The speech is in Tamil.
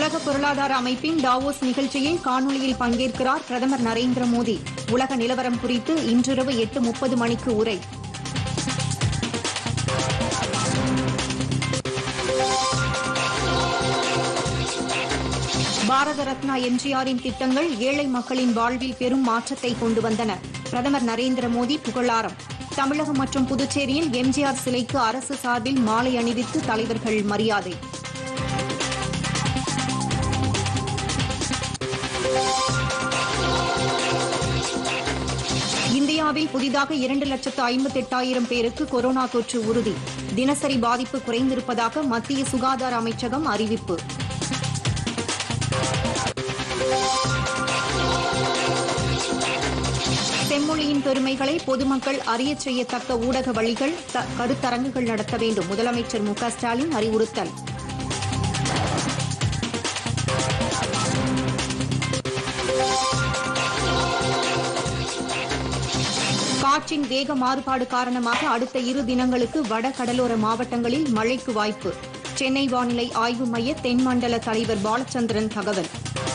உலக பொருளாதார அமைப்பின் டாவோஸ் நிகழ்ச்சியில் காணொலியில் பங்கேற்கிறார் பிரதமர் நரேந்திர மோடி உலக நிலவரம் குறித்து இன்றிரவு எட்டு முப்பது மணிக்கு உரை பாரத ரத்னா எம்ஜிஆரின் திட்டங்கள் ஏழை மக்களின் வாழ்வில் பெரும் மாற்றத்தை கொண்டு வந்தன பிரதமர் நரேந்திர மோடி புகழாரம் தமிழகம் மற்றும் புதுச்சேரியில் எம்ஜிஆர் சிலைக்கு அரசு சார்பில் மாலை அணிவித்து தலைவர்கள் மரியாதை இந்தியாவில் புதிதாக இரண்டு லட்சத்து ஐம்பத்தி எட்டாயிரம் பேருக்கு கொரோனா தொற்று உறுதி தினசரி பாதிப்பு குறைந்திருப்பதாக மத்திய சுகாதார அமைச்சகம் அறிவிப்பு செம்மொழியின் பெருமைகளை பொதுமக்கள் அறியச் செய்யத்தக்க ஊடக வழிகள் த- கருத்தரங்குகள் நடத்த வேண்டும் முதலமைச்சர் மு க ஸ்டாலின் அறிவுறுத்தல் காற்றின் வேக மாறுபாடு காரணமாக அடுத்த இரு தினங்களுக்கு வட கடலோர மாவட்டங்களில் மழைக்கு வாய்ப்பு சென்னை வானிலை ஆய்வு மைய தென்மண்டல தலைவர் பாலச்சந்திரன் தகவல்